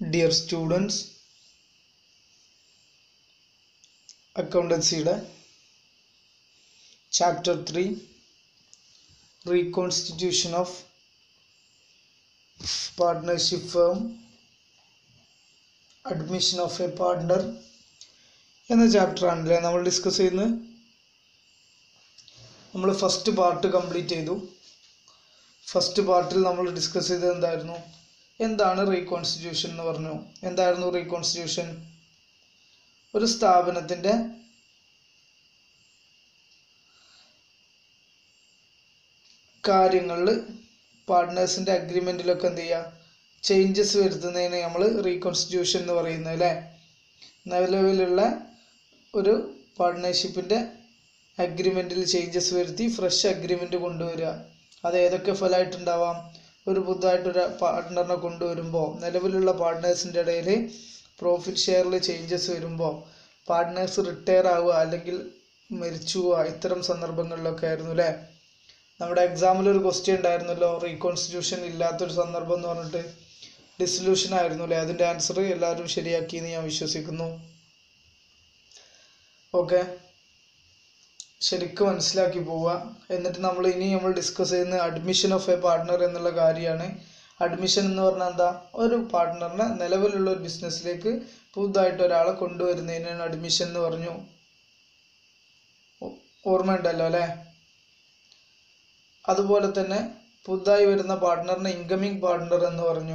dear students അക്കൗണ്ടൻസിയുടെ chapter three reconstitution of partnership firm admission of a partner എന്ന ചാപ്റ്ററാണല്ലേ നമ്മൾ ഡിസ്കസ് ചെയ്യുന്നത് നമ്മൾ ഫസ്റ്റ് പാർട്ട് കംപ്ലീറ്റ് ചെയ്തു ഫസ്റ്റ് പാർട്ടിൽ നമ്മൾ ഡിസ്കസ് ചെയ്തത് എന്തായിരുന്നു എന്താണ് റീകോൺസ്റ്റിറ്റ്യൂഷൻ എന്ന് പറഞ്ഞു എന്തായിരുന്നു റീകോൺസ്റ്റിറ്റ്യൂഷൻ ഒരു സ്ഥാപനത്തിൻ്റെ കാര്യങ്ങളിൽ പാർട്ട്നേഴ്സിൻ്റെ അഗ്രിമെൻറ്റിലൊക്കെ എന്ത് ചെയ്യുക ചേഞ്ചസ് വരുത്തുന്നതിന് നമ്മൾ റീകോൺസ്റ്റിറ്റ്യൂഷൻ എന്ന് പറയുന്നത് അല്ലേ നിലവിലുള്ള ഒരു പാർട്ട്ണർഷിപ്പിൻ്റെ അഗ്രിമെൻറ്റിൽ ചേഞ്ചസ് വരുത്തി ഫ്രഷ് അഗ്രിമെൻറ്റ് കൊണ്ടുവരിക അത് ഏതൊക്കെ ഫലമായിട്ടുണ്ടാവാം ഒരു പുതുതായിട്ടൊരു പാർട്ട്ണറിനെ കൊണ്ടുവരുമ്പോൾ നിലവിലുള്ള പാർട്ട്നേഴ്സിൻ്റെ ഇടയിൽ പ്രോഫിറ്റ് ഷെയറിൽ ചേഞ്ചസ് വരുമ്പോൾ പാർട്ട്നേഴ്സ് റിട്ടയർ ആവുക അല്ലെങ്കിൽ മരിച്ചു പോവുക ഇത്തരം സന്ദർഭങ്ങളിലൊക്കെ ആയിരുന്നു അല്ലേ നമ്മുടെ എക്സാമിൽ ഒരു ക്വസ്റ്റ്യൻ ഉണ്ടായിരുന്നല്ലോ റീകോൺസ്റ്റിറ്റ്യൂഷൻ ഇല്ലാത്തൊരു സന്ദർഭം എന്ന് പറഞ്ഞിട്ട് ഡിസൊല്യൂഷൻ ആയിരുന്നു അല്ലേ അതിൻ്റെ ആൻസർ എല്ലാവരും ശരിയാക്കിയെന്ന് ഞാൻ വിശ്വസിക്കുന്നു ഓക്കെ ശരിക്കും മനസ്സിലാക്കി പോവുക എന്നിട്ട് നമ്മൾ ഇനി നമ്മൾ ഡിസ്കസ് ചെയ്യുന്ന അഡ്മിഷൻ ഓഫ് എ പാർട്ട്ണർ എന്നുള്ള കാര്യമാണ് അഡ്മിഷൻ എന്ന് പറഞ്ഞാൽ എന്താ ഒരു പാർട്ട്ണറിനെ നിലവിലുള്ള ഒരു ബിസിനസ്സിലേക്ക് പുതുതായിട്ട് ഒരാളെ കൊണ്ടുവരുന്നതിനാണ് അഡ്മിഷൻ എന്ന് പറഞ്ഞു ഓർമ്മയുണ്ടല്ലോ അല്ലേ അതുപോലെ തന്നെ പുതുതായി വരുന്ന പാർട്ട്ണറിനെ ഇൻകമിങ് പാർട്ട്ണർ എന്ന് പറഞ്ഞു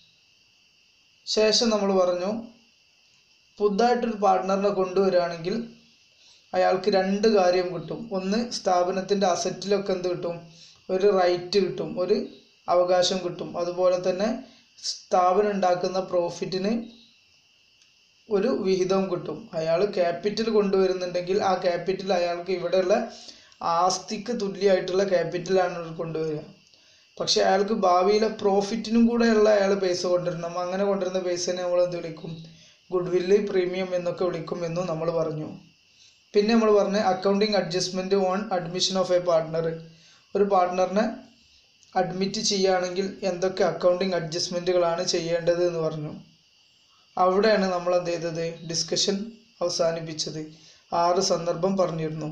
ശേഷം നമ്മൾ പറഞ്ഞു പുതുതായിട്ടൊരു പാർട്ട്ണറിനെ കൊണ്ടുവരികയാണെങ്കിൽ അയാൾക്ക് രണ്ട് കാര്യം കിട്ടും ഒന്ന് സ്ഥാപനത്തിൻ്റെ അസറ്റിലൊക്കെ എന്ത് കിട്ടും ഒരു റൈറ്റ് കിട്ടും ഒരു അവകാശം കിട്ടും അതുപോലെ തന്നെ സ്ഥാപനം ഉണ്ടാക്കുന്ന പ്രോഫിറ്റിന് ഒരു വിഹിതവും കിട്ടും അയാൾ ക്യാപിറ്റൽ കൊണ്ടുവരുന്നുണ്ടെങ്കിൽ ആ ക്യാപിറ്റൽ അയാൾക്ക് ഇവിടെയുള്ള ആസ്തിക്ക് തുല്യമായിട്ടുള്ള ക്യാപിറ്റലാണ് കൊണ്ടുവരിക പക്ഷെ അയാൾക്ക് ഭാവിയിലെ പ്രോഫിറ്റിനും കൂടെയുള്ള അയാൾ പൈസ കൊണ്ടുവരണം അങ്ങനെ കൊണ്ടുവരുന്ന പൈസനെ നമ്മൾ എന്ത് വിളിക്കും ഗുഡ് വില്ല് പ്രീമിയം എന്നൊക്കെ വിളിക്കും എന്നും നമ്മൾ പറഞ്ഞു പിന്നെ നമ്മൾ പറഞ്ഞ accounting adjustment on admission of a partner ഒരു പാർട്ട്ണറിനെ അഡ്മിറ്റ് ചെയ്യുകയാണെങ്കിൽ എന്തൊക്കെ അക്കൗണ്ടിങ് അഡ്ജസ്റ്റ്മെൻറ്റുകളാണ് ചെയ്യേണ്ടത് എന്ന് പറഞ്ഞു അവിടെയാണ് നമ്മൾ എന്ത് ചെയ്തത് ഡിസ്കഷൻ അവസാനിപ്പിച്ചത് ആറ് സന്ദർഭം പറഞ്ഞിരുന്നു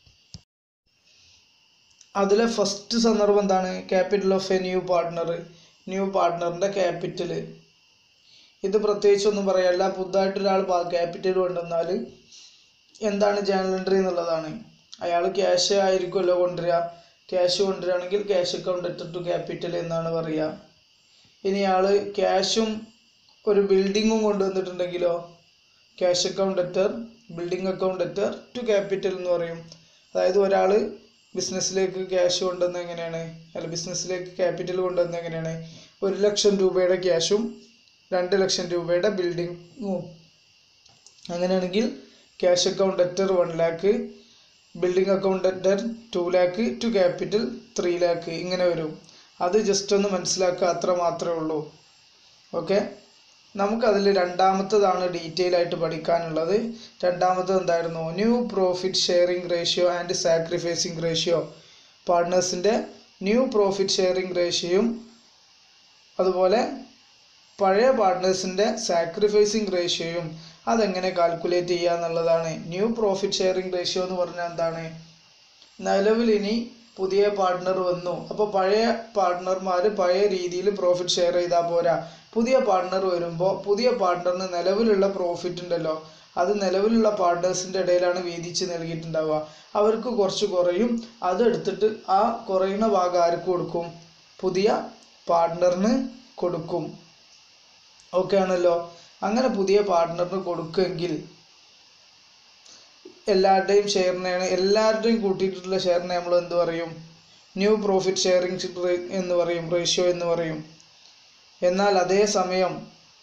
അതിലെ ഫസ്റ്റ് സന്ദർഭം എന്താണ് capital of a new partner new പാർട്ട്ണറിൻ്റെ ക്യാപിറ്റൽ ഇത് പ്രത്യേകിച്ച് ഒന്നും പറയാനില്ല പുതുതായിട്ട് ഒരാൾ ക്യാപിറ്റൽ കൊണ്ടുവന്നാൽ എന്താണ് ജേണൽ എൻട്രി എന്നുള്ളതാണ് അയാൾ ക്യാഷ് ആയിരിക്കുമല്ലോ കൊണ്ടുവരിക ക്യാഷ് കൊണ്ടുവരികയാണെങ്കിൽ ക്യാഷ് അക്കൗണ്ട് എറ്റർ ടു ക്യാപിറ്റൽ എന്നാണ് പറയുക ഇനി ആൾ ക്യാഷും ഒരു ബിൽഡിങ്ങും കൊണ്ടുവന്നിട്ടുണ്ടെങ്കിലോ ക്യാഷ് അക്കൗണ്ട് എറ്റർ ബിൽഡിംഗ് അക്കൗണ്ട് എറ്റർ ടു ക്യാപിറ്റൽ എന്ന് പറയും അതായത് ഒരാൾ ബിസിനസ്സിലേക്ക് ക്യാഷ് കൊണ്ടുവന്ന എങ്ങനെയാണ് അല്ല ബിസിനസ്സിലേക്ക് ക്യാപിറ്റൽ കൊണ്ടുവന്ന എങ്ങനെയാണ് ഒരു ലക്ഷം രൂപയുടെ ക്യാഷും രണ്ട് ലക്ഷം രൂപയുടെ ബിൽഡിങ്ങും അങ്ങനെയാണെങ്കിൽ ക്യാഷ് അക്കൗണ്ട് എറ്റർ വൺ ലാക്ക് ബിൽഡിംഗ് അക്കൗണ്ട് എറ്റർ two lakh to capital three lakh ഇങ്ങനെ വരും അത് ജസ്റ്റ് ഒന്ന് മനസ്സിലാക്കുക അത്ര മാത്രമേ ഉള്ളൂ ഓക്കെ നമുക്കതിൽ രണ്ടാമത്തതാണ് ഡീറ്റെയിൽ ആയിട്ട് പഠിക്കാനുള്ളത് രണ്ടാമത്തത് എന്തായിരുന്നു new profit sharing ratio and sacrificing ratio പാർട്ട്നേഴ്സിൻ്റെ ന്യൂ പ്രോഫിറ്റ് ഷെയറിംഗ് റേഷ്യോയും അതുപോലെ പഴയ പാർട്ട്നേഴ്സിൻ്റെ സാക്രിഫൈസിങ് റേഷ്യോയും അതെങ്ങനെ കാൽക്കുലേറ്റ് ചെയ്യുക എന്നുള്ളതാണ് ന്യൂ പ്രോഫിറ്റ് ഷെയറിംഗ് റേഷ്യോ എന്ന് പറഞ്ഞാൽ എന്താണ് നിലവിൽ ഇനി പുതിയ പാർട്ട്ണർ വന്നു അപ്പോൾ പഴയ പാർട്ട്ണർമാർ പഴയ രീതിയിൽ പ്രോഫിറ്റ് ഷെയർ ചെയ്താൽ പോരാ പുതിയ പാർട്ട്ണർ വരുമ്പോൾ പുതിയ പാർട്ട്ണറിന് നിലവിലുള്ള പ്രോഫിറ്റ് ഉണ്ടല്ലോ അത് നിലവിലുള്ള പാർട്ട്നേഴ്സിൻ്റെ ഇടയിലാണ് വീതിച്ച് നൽകിയിട്ടുണ്ടാവുക അവർക്ക് കുറച്ച് കുറയും അതെടുത്തിട്ട് ആ കുറയുന്ന ഭാഗം ആർക്ക് കൊടുക്കും പുതിയ പാർട്ട്ണറിന് കൊടുക്കും ഓക്കെ ആണല്ലോ അങ്ങനെ പുതിയ പാർട്ട്ണറിന് കൊടുക്കുമെങ്കിൽ എല്ലാവരുടെയും ഷെയറിനെയാണ് എല്ലാവരുടെയും കൂട്ടിയിട്ടുള്ള ഷെയറിനെ നമ്മൾ എന്ത് പറയും ന്യൂ പ്രോഫിറ്റ് ഷെയറിംഗ് എന്ന് പറയും റേഷ്യോ എന്ന് പറയും എന്നാൽ അതേ സമയം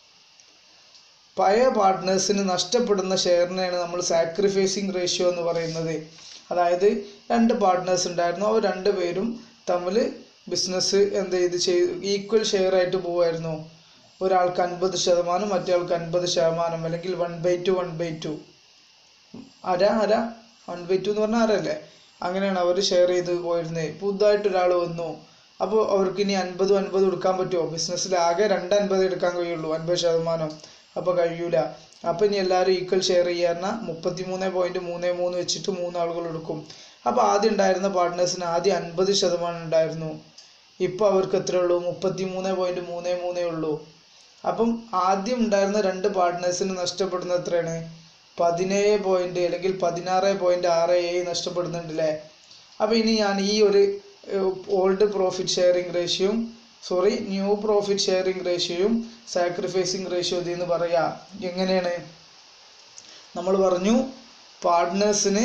പഴയ പാർട്ട്നേഴ്സിന് നഷ്ടപ്പെടുന്ന ഷെയറിനെയാണ് നമ്മൾ സാക്രിഫൈസിങ് റേഷ്യോ എന്ന് പറയുന്നത് അതായത് രണ്ട് പാർട്ട്നേഴ്സ് ഉണ്ടായിരുന്നു അവർ രണ്ട് പേരും തമ്മിൽ ബിസിനസ് എന്ത് ചെയ്ത് ചെയ്ത് ഈക്വൽ ഷെയർ ആയിട്ട് പോവായിരുന്നു ഒരാൾക്ക് അൻപത് ശതമാനം മറ്റേ അൻപത് ശതമാനം അല്ലെങ്കിൽ one by two one by two അര അര വൺ ബൈ ടു എന്ന് പറഞ്ഞാൽ അരല്ലേ അങ്ങനെയാണ് അവർ ഷെയർ ചെയ്ത് പോയിരുന്നത് പുതുതായിട്ട് ഒരാൾ വന്നു അപ്പോൾ അവർക്ക് ഇനി അൻപതും അൻപതും എടുക്കാൻ പറ്റുമോ ബിസിനസ്സിൽ ആകെ രണ്ട് അൻപത് എടുക്കാൻ കഴിയുള്ളൂ അൻപത് ശതമാനം അപ്പോൾ കഴിയൂല അപ്പോൾ ഇനി എല്ലാവരും ഈക്വൽ ഷെയർ ചെയ്യാറുന്ന മുപ്പത്തി മൂന്ന് പോയിൻറ്റ് മൂന്ന് മൂന്ന് വെച്ചിട്ട് മൂന്ന് ആളുകൾ എടുക്കും അപ്പോൾ ആദ്യം ഉണ്ടായിരുന്ന പാർട്ട്നേഴ്സിന് ആദ്യം അൻപത് ശതമാനം ഉണ്ടായിരുന്നു ഇപ്പോൾ അവർക്ക് എത്ര ഉള്ളൂ മുപ്പത്തി മൂന്ന് പോയിൻറ്റ് മൂന്ന് മൂന്നേ ഉള്ളൂ അപ്പം ആദ്യം ഉണ്ടായിരുന്ന രണ്ട് പാർട്ട്നേഴ്സിന് നഷ്ടപ്പെടുന്ന എത്രയാണ് പതിനേഴ് പോയിന്റ് അല്ലെങ്കിൽ പതിനാറ് പോയിന്റ് ആറ് ഏഴ് നഷ്ടപ്പെടുന്നുണ്ടല്ലേ അപ്പോൾ ഇനി ഞാൻ ഈ ഒരു ഓൾഡ് പ്രോഫിറ്റ് ഷെയറിംഗ് റേഷ്യോയും സോറി ന്യൂ പ്രോഫിറ്റ് ഷെയറിംഗ് റേഷ്യോയും സാക്രിഫൈസിങ് റേഷ്യോ ഇതിൽ നിന്ന് പറയാ എങ്ങനെയാണ് നമ്മൾ പറഞ്ഞു പാർട്ട്നേഴ്സിന്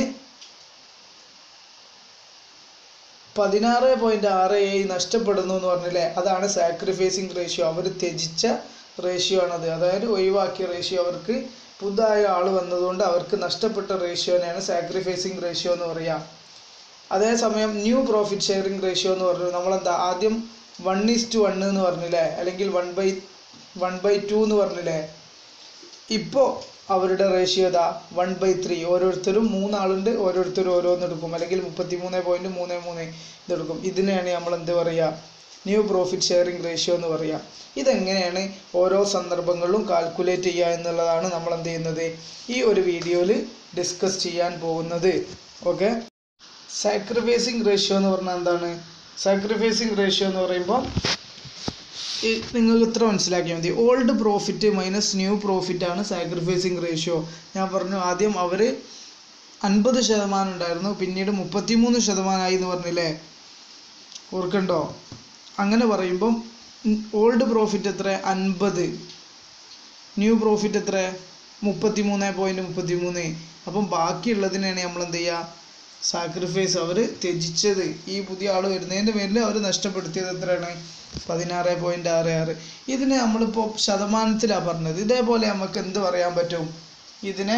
പതിനാറ് പോയിന്റ് ആറ് ഏഴ് നഷ്ടപ്പെടുന്നു എന്ന് പറഞ്ഞില്ലേ അതാണ് സാക്രിഫൈസിങ് റേഷ്യോ അവർ ത്യജിച്ച റേഷ്യോ ആണത് അതായത് ഒഴിവാക്കിയ റേഷ്യോ അവർക്ക് പുതുതായ ആൾ വന്നതുകൊണ്ട് അവർക്ക് നഷ്ടപ്പെട്ട റേഷ്യോനെയാണ് സാക്രിഫൈസിങ് റേഷ്യോ എന്ന് പറയാം അതേസമയം ന്യൂ പ്രോഫിറ്റ് ഷെയറിംഗ് റേഷ്യോ എന്ന് പറഞ്ഞു നമ്മളെന്താ ആദ്യം വൺ ഈസ് ടു വൺ എന്ന് പറഞ്ഞില്ലേ അല്ലെങ്കിൽ one by one by two എന്ന് പറഞ്ഞില്ലേ ഇപ്പോൾ അവരുടെ റേഷ്യോ ഇതാ വൺ ബൈ ത്രീ ഓരോരുത്തരും മൂന്നാളുണ്ട് ഓരോരുത്തരും ഓരോന്ന് എടുക്കും അല്ലെങ്കിൽ മുപ്പത്തി മൂന്ന് പോയിന്റ് മൂന്ന് മൂന്ന് ഇതെടുക്കും ഇതിനെയാണ് നമ്മൾ എന്ത് പറയുക ന്യൂ പ്രോഫിറ്റ് ഷെയറിംഗ് റേഷ്യോ എന്ന് പറയുക ഇതെങ്ങനെയാണ് ഓരോ സന്ദർഭങ്ങളിലും കാൽക്കുലേറ്റ് ചെയ്യുക എന്നുള്ളതാണ് നമ്മൾ എന്ത് ചെയ്യുന്നത് ഈ ഒരു വീഡിയോയിൽ ഡിസ്കസ് ചെയ്യാൻ പോകുന്നത് ഓക്കെ സാക്രിഫൈസിങ് റേഷ്യോ എന്ന് പറഞ്ഞാൽ എന്താണ് സാക്രിഫൈസിങ് റേഷ്യോ എന്ന് പറയുമ്പോൾ നിങ്ങൾക്ക് ഇത്ര മനസ്സിലാക്കിയാൽ മതി old profit minus new profit ആണ് സാക്രിഫൈസിങ് റേഷ്യോ ഞാൻ പറഞ്ഞു ആദ്യം അവർ അൻപത് ശതമാനം ഉണ്ടായിരുന്നു പിന്നീട് മുപ്പത്തിമൂന്ന് ശതമാനമായി എന്ന് പറഞ്ഞില്ലേ ഓർക്കണ്ടോ അങ്ങനെ പറയുമ്പം ഓൾഡ് പ്രോഫിറ്റ് എത്ര അൻപത് ന്യൂ പ്രോഫിറ്റ് എത്ര മുപ്പത്തി മൂന്ന് പോയിൻറ്റ് മുപ്പത്തി മൂന്ന് അപ്പം ബാക്കിയുള്ളതിനെയാണ് നമ്മൾ എന്ത് ചെയ്യുക സാക്രിഫൈസ് അവർ ത്യജിച്ചത് ഈ പുതിയ ആൾ വരുന്നതിൻ്റെ പേരിൽ അവർ നഷ്ടപ്പെടുത്തിയത് എത്രയാണ് പതിനാറ് പോയിന്റ് ആറ് ആറ് ഇതിനെ നമ്മളിപ്പോൾ ശതമാനത്തിലാണ് പറഞ്ഞത് ഇതേപോലെ നമുക്ക് എന്ത് പറയാൻ പറ്റും ഇതിനെ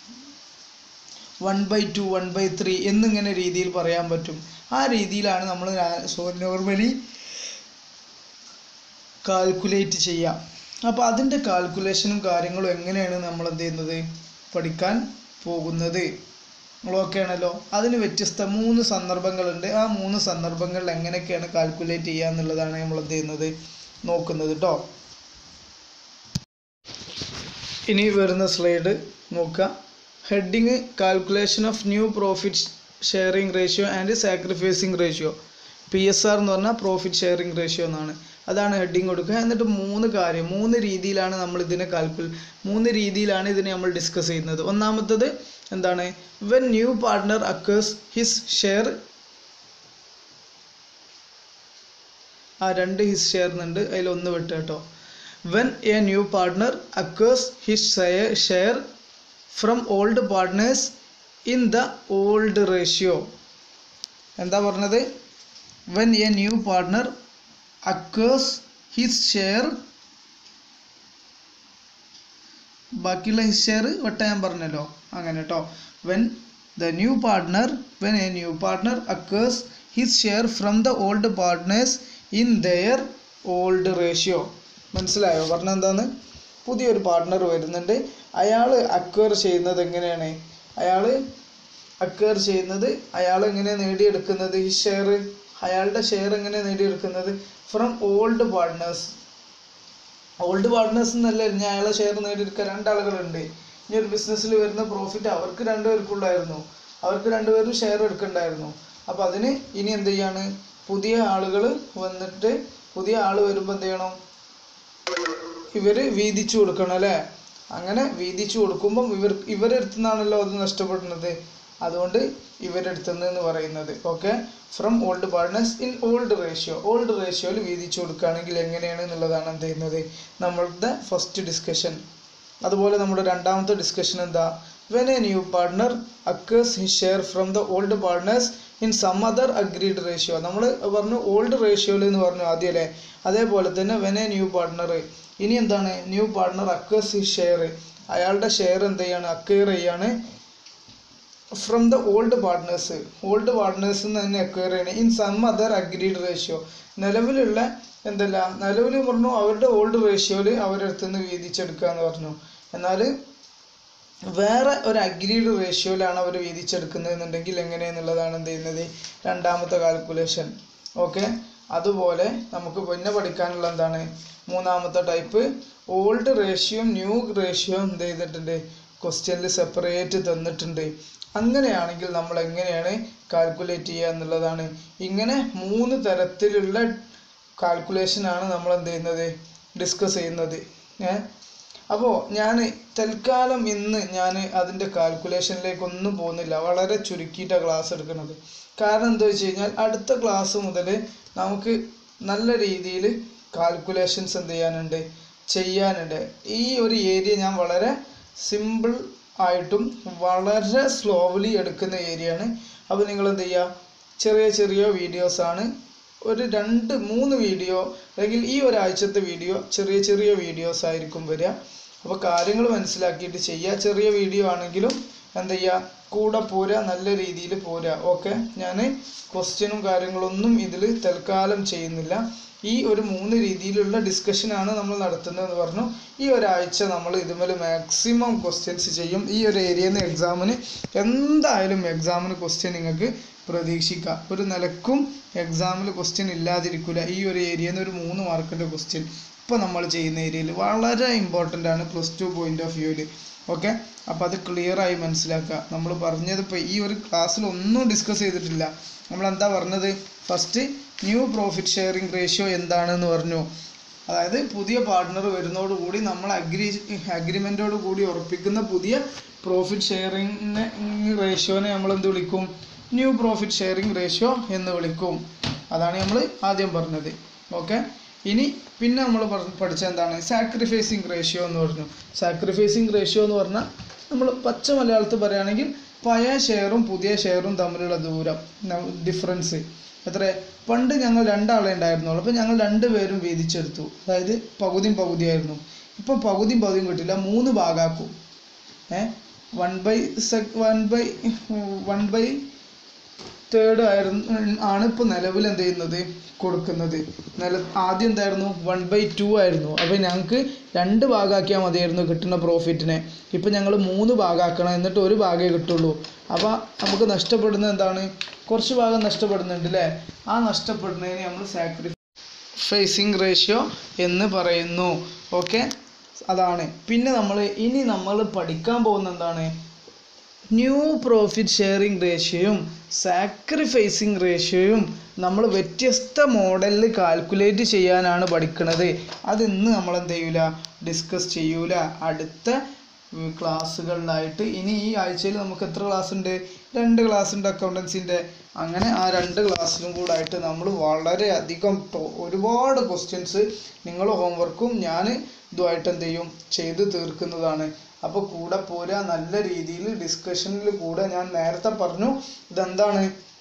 one by two one by three എന്നിങ്ങനെ രീതിയിൽ പറയാൻ പറ്റും ആ രീതിയിലാണ് നമ്മൾ സോ നോർമലി കാൽക്കുലേറ്റ് ചെയ്യാം അപ്പോൾ അതിൻ്റെ കാൽക്കുലേഷനും കാര്യങ്ങളും എങ്ങനെയാണ് നമ്മൾ എന്ത് ചെയ്യുന്നത് പഠിക്കാൻ പോകുന്നത് ഓക്കെ ആണല്ലോ അതിന് വ്യത്യസ്ത മൂന്ന് സന്ദർഭങ്ങളുണ്ട് ആ മൂന്ന് സന്ദർഭങ്ങളിൽ എങ്ങനെയൊക്കെയാണ് കാൽക്കുലേറ്റ് ചെയ്യുക എന്നുള്ളതാണ് നമ്മൾ എന്ത് ചെയ്യുന്നത് നോക്കുന്നത് കേട്ടോ ഇനി വരുന്ന സ്ലൈഡ് നോക്കുക heading calculation of new profit sharing ratio and sacrificing ratio P S R എന്ന് പറഞ്ഞാൽ പ്രോഫിറ്റ് ഷെയറിംഗ് റേഷ്യോ എന്നാണ് അതാണ് ഹെഡിങ് കൊടുക്കുക എന്നിട്ട് മൂന്ന് കാര്യം മൂന്ന് രീതിയിലാണ് നമ്മൾ ഇതിനെ കാൽക്കുൽ മൂന്ന് രീതിയിലാണ് ഇതിനെ നമ്മൾ ഡിസ്കസ് ചെയ്യുന്നത് ഒന്നാമത്തത് എന്താണ് when new partner acquires his share ആ രണ്ട് ഹിസ് ഷെയർ എന്നുണ്ട് അതിൽ ഒന്ന് വിട്ട് കേട്ടോ when a new partner acquires his share from old partners in the old ratio എന്താ പറഞ്ഞത് when a new partner acquires his share ബാക്കിയുള്ള ഹിസ് ഷെയർ ഒട്ട ഞാൻ പറഞ്ഞല്ലോ അങ്ങനെ കേട്ടോ when the new partner when a new partner acquires his share from the old partners in their old ratio മനസ്സിലായോ പറഞ്ഞ എന്താന്ന് പുതിയൊരു പാർട്ട്ണർ വരുന്നുണ്ട് അയാൾ അക്വയർ ചെയ്യുന്നത് എങ്ങനെയാണ് അയാൾ അക്വയർ ചെയ്യുന്നത് അയാൾ എങ്ങനെ നേടിയെടുക്കുന്നത് ഈ ഷെയർ അയാളുടെ ഷെയർ എങ്ങനെ നേടിയെടുക്കുന്നത് from old partners old partners എന്നല്ല ഇനി അയാളെ ഷെയർ നേടിയെടുക്കാൻ രണ്ടാളുകളുണ്ട് ഇനി ഒരു ബിസിനസ്സിൽ വരുന്ന പ്രോഫിറ്റ് അവർക്ക് രണ്ടുപേർക്കുള്ളായിരുന്നു അവർക്ക് രണ്ടുപേരും ഷെയർ എടുക്കണ്ടായിരുന്നു അപ്പോൾ അതിന് ഇനി എന്ത് ചെയ്യാണ് പുതിയ ആളുകൾ വന്നിട്ട് പുതിയ ആൾ വരുമ്പോൾ എന്ത് ചെയ്യണം ഇവർ വീതിച്ചു കൊടുക്കണം അല്ലേ അങ്ങനെ വീതിച്ചു കൊടുക്കുമ്പം ഇവർ ഇവരെടുത്തു നിന്നാണല്ലോ അത് നഷ്ടപ്പെടുന്നത് അതുകൊണ്ട് ഇവരെടുത്തുനിന്ന് എന്ന് പറയുന്നത് okay from old partners in old ratio ഓൾഡ് റേഷ്യോയിൽ വീതിച്ചു കൊടുക്കുകയാണെങ്കിൽ എങ്ങനെയാണ് എന്നുള്ളതാണ് എന്ത് ചെയ്യുന്നത് നമ്മളുടെ ഫസ്റ്റ് ഡിസ്കഷൻ അതുപോലെ നമ്മുടെ രണ്ടാമത്തെ ഡിസ്കഷൻ എന്താ when a new partner acquires he share from the old partners in some other agreed ratio നമ്മൾ പറഞ്ഞു ഓൾഡ് റേഷ്യോയിൽ എന്ന് പറഞ്ഞു ആദ്യം അല്ലേ അതേപോലെ തന്നെ വെൻ എ ന്യൂ പാർട്ട്ണർ ഇനി എന്താണ് new partner acquires he share അയാളുടെ ഷെയർ എന്ത് ചെയ്യാണ് അക്വയർ ചെയ്യാണ് ഫ്രം ദ ഓൾഡ് പാർട്ട്നേഴ്സ് ഓൾഡ് പാർട്ട്നേഴ്സിൽ നിന്ന് തന്നെ അക്വയർ ചെയ്യണം in some other agreed ratio നിലവിലുള്ള എന്തല്ല നിലവിൽ പറഞ്ഞു അവരുടെ ഓൾഡ് റേഷ്യോയിൽ അവരടുത്ത് നിന്ന് വീതിച്ചെടുക്കുക എന്ന് പറഞ്ഞു എന്നാൽ വേറെ ഒരു അഗ്രീഡ് റേഷ്യോയിലാണ് അവർ വീതിച്ചെടുക്കുന്നത് എന്നുണ്ടെങ്കിൽ എങ്ങനെയെന്നുള്ളതാണ് എന്ത് ചെയ്യുന്നത് രണ്ടാമത്തെ കാൽക്കുലേഷൻ ഓക്കെ അതുപോലെ നമുക്ക് പിന്നെ പഠിക്കാനുള്ള എന്താണ് മൂന്നാമത്തെ ടൈപ്പ് ഓൾഡ് റേഷ്യോയും ന്യൂ റേഷ്യോയും എന്ത് ചെയ്തിട്ടുണ്ട് ക്വസ്റ്റ്യനിൽ സെപ്പറേറ്റ് തന്നിട്ടുണ്ട് അങ്ങനെയാണെങ്കിൽ നമ്മൾ എങ്ങനെയാണ് കാൽക്കുലേറ്റ് ചെയ്യുക എന്നുള്ളതാണ് ഇങ്ങനെ മൂന്ന് തരത്തിലുള്ള കാൽക്കുലേഷനാണ് നമ്മൾ എന്ത് ചെയ്യുന്നത് ഡിസ്കസ് ചെയ്യുന്നത് ഏ അപ്പോൾ ഞാൻ തൽക്കാലം ഇന്ന് ഞാൻ അതിൻ്റെ കാൽക്കുലേഷനിലേക്കൊന്നും പോകുന്നില്ല വളരെ ചുരുക്കിയിട്ടാണ് ക്ലാസ് എടുക്കുന്നത് കാരണം എന്താ വെച്ച് കഴിഞ്ഞാൽ അടുത്ത ക്ലാസ് മുതൽ നമുക്ക് നല്ല രീതിയിൽ കാൽക്കുലേഷൻസ് എന്ത് ചെയ്യാനുണ്ട് ചെയ്യാനുണ്ട് ഈ ഒരു ഏരിയ ഞാൻ വളരെ സിമ്പിൾ ആയിട്ടും വളരെ സ്ലോലി എടുക്കുന്ന ഏരിയയാണ് അപ്പോൾ നിങ്ങൾ എന്ത് ചെയ്യുക ചെറിയ ചെറിയ വീഡിയോസാണ് ഒരു രണ്ട് മൂന്ന് വീഡിയോ അല്ലെങ്കിൽ ഈ ഒരാഴ്ചത്തെ വീഡിയോ ചെറിയ ചെറിയ വീഡിയോസ് ആയിരിക്കും വരിക അപ്പോൾ കാര്യങ്ങൾ മനസ്സിലാക്കിയിട്ട് ചെയ്യുക ചെറിയ വീഡിയോ ആണെങ്കിലും എന്ത് ചെയ്യുക കൂടെ പോരാ നല്ല രീതിയിൽ പോരാ ഓക്കെ ഞാൻ ക്വസ്റ്റ്യനും കാര്യങ്ങളൊന്നും ഇതിൽ തൽക്കാലം ചെയ്യുന്നില്ല ഈ ഒരു മൂന്ന് രീതിയിലുള്ള ഡിസ്കഷനാണ് നമ്മൾ നടത്തുന്നതെന്ന് പറഞ്ഞു ഈ ഒരാഴ്ച നമ്മൾ ഇതുമേൽ മാക്സിമം ക്വസ്റ്റ്യൻസ് ചെയ്യും ഈ ഒരു ഏരിയയിൽ നിന്ന് എക്സാമിന് എന്തായാലും എക്സാമിന് ക്വസ്റ്റ്യൻ നിങ്ങൾക്ക് പ്രതീക്ഷിക്കാം ഒരു നിലക്കും എക്സാമിൽ ക്വസ്റ്റ്യൻ ഇല്ലാതിരിക്കില്ല ഈ ഒരു ഏരിയയിൽ നിന്ന് ഒരു മൂന്ന് മാർക്കിൻ്റെ ക്വസ്റ്റ്യൻ ഇപ്പോൾ നമ്മൾ ചെയ്യുന്ന ഏരിയയിൽ വളരെ ഇമ്പോർട്ടൻ്റ് ആണ് പ്ലസ് ടു പോയിന്റ് ഓഫ് വ്യൂവിൽ ഓക്കെ അപ്പോൾ അത് ക്ലിയർ ആയി മനസ്സിലാക്കുക നമ്മൾ പറഞ്ഞത് ഇപ്പോൾ ഈ ഒരു ക്ലാസ്സിൽ ഒന്നും ഡിസ്കസ് ചെയ്തിട്ടില്ല നമ്മൾ എന്താ പറഞ്ഞത് first new profit sharing ratio എന്താണെന്ന് പറഞ്ഞു അതായത് പുതിയ പാർട്ട്ണർ വരുന്നതോടുകൂടി നമ്മൾ അഗ്രി അഗ്രിമെൻറ്റോട് കൂടി ഉറപ്പിക്കുന്ന പുതിയ പ്രോഫിറ്റ് ഷെയറിംഗ് റേഷ്യോനെ നമ്മൾ എന്ത് വിളിക്കും ന്യൂ പ്രോഫിറ്റ് ഷെയറിംഗ് റേഷ്യോ എന്ന് വിളിക്കും അതാണ് നമ്മൾ ആദ്യം പറഞ്ഞത് ഓക്കെ ഇനി പിന്നെ നമ്മൾ പഠിച്ച എന്താണ് സാക്രിഫൈസിങ് റേഷ്യോ എന്ന് പറഞ്ഞു സാക്രിഫൈസിങ് റേഷ്യോ എന്ന് പറഞ്ഞാൽ നമ്മൾ പച്ച മലയാളത്തിൽ പറയുകയാണെങ്കിൽ പഴയ ഷെയറും പുതിയ ഷെയറും തമ്മിലുള്ള ദൂരം ഡിഫറൻസ് എത്ര പണ്ട് ഞങ്ങൾ രണ്ടാളെ ഉണ്ടായിരുന്നുള്ളൂ അപ്പോൾ ഞങ്ങൾ രണ്ടുപേരും വീതിച്ചെടുത്തു അതായത് പകുതിയും പകുതിയായിരുന്നു ഇപ്പം പകുതിയും പകുതിയും കിട്ടില്ല മൂന്ന് ഭാഗാക്കും ഏ വൺ ബൈ സെക് one by one by third ആയിരുന്നു ആണ് ഇപ്പോൾ നിലവിൽ എന്ത് ചെയ്യുന്നത് കൊടുക്കുന്നത് നില ആദ്യം എന്തായിരുന്നു വൺ ബൈ ടു ആയിരുന്നു അപ്പോൾ ഞങ്ങൾക്ക് രണ്ട് ഭാഗമാക്കിയാൽ മതിയായിരുന്നു കിട്ടുന്ന പ്രോഫിറ്റിനെ ഇപ്പം ഞങ്ങൾ മൂന്ന് ഭാഗമാക്കണം എന്നിട്ട് ഒരു ഭാഗമേ കിട്ടുള്ളൂ അപ്പോൾ നമുക്ക് നഷ്ടപ്പെടുന്നത് എന്താണ് കുറച്ച് ഭാഗം നഷ്ടപ്പെടുന്നുണ്ട് അല്ലേ ആ നഷ്ടപ്പെടുന്നതിന് നമ്മൾ സാക്രിഫൈസിങ് റേഷ്യോ എന്ന് പറയുന്നു ഓക്കെ അതാണ് പിന്നെ നമ്മൾ ഇനി നമ്മൾ പഠിക്കാൻ പോകുന്ന എന്താണ് ന്യൂ പ്രോഫിറ്റ് ഷെയറിംഗ് റേഷ്യോയും സാക്രിഫൈസിങ് റേഷ്യോയും നമ്മൾ വ്യത്യസ്ത മോഡലിൽ കാൽക്കുലേറ്റ് ചെയ്യാനാണ് പഠിക്കുന്നത് അത് ഇന്ന് നമ്മൾ എന്ത് ചെയ്യൂല ഡിസ്കസ് ചെയ്യൂല അടുത്ത ക്ലാസ്സുകളിലായിട്ട് ഇനി ഈ ആഴ്ചയിൽ നമുക്ക് എത്ര ക്ലാസ് ഉണ്ട് രണ്ട് ക്ലാസ് ഉണ്ട് അക്കൗണ്ടൻസിൻ്റെ അങ്ങനെ ആ രണ്ട് ക്ലാസ്സിലും കൂടെ ആയിട്ട് നമ്മൾ വളരെ അധികം ടോ- ഒരുപാട് ക്വസ്റ്റ്യൻസ് നിങ്ങൾ ഹോംവർക്കും ഞാൻ ഇതുമായിട്ട് എന്ത് ചെയ്യും ചെയ്ത് തീർക്കുന്നതാണ് അപ്പോൾ കൂടെ പോരാ നല്ല രീതിയിൽ ഡിസ്കഷനിൽ കൂടെ ഞാൻ നേരത്തെ പറഞ്ഞു ഇതെന്താണ്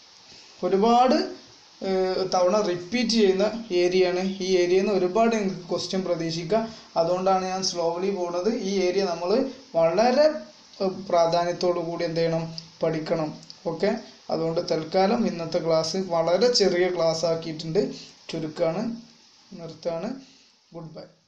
ഒരുപാട് ഏഹ്, തവണ റിപ്പീറ്റ് ചെയ്യുന്ന ഏരിയയാണ് ഈ ഏരിയയിൽ നിന്ന് ഒരുപാട് നിങ്ങൾക്ക് ക്വസ്റ്റ്യൻ പ്രതീക്ഷിക്കാം അതുകൊണ്ടാണ് ഞാൻ സ്ലോലി പോകുന്നത് ഈ ഏരിയ നമ്മൾ വളരെ ഏഹ്, പ്രാധാന്യത്തോടു കൂടി എന്ത് ചെയ്യണം പഠിക്കണം ഓക്കെ അതുകൊണ്ട് തൽക്കാലം ഇന്നത്തെ ക്ലാസ് വളരെ ചെറിയ ക്ലാസ് ആക്കിയിട്ടുണ്ട് ചുരുക്കമാണ് നിർത്താണ് ഗുഡ് ബൈ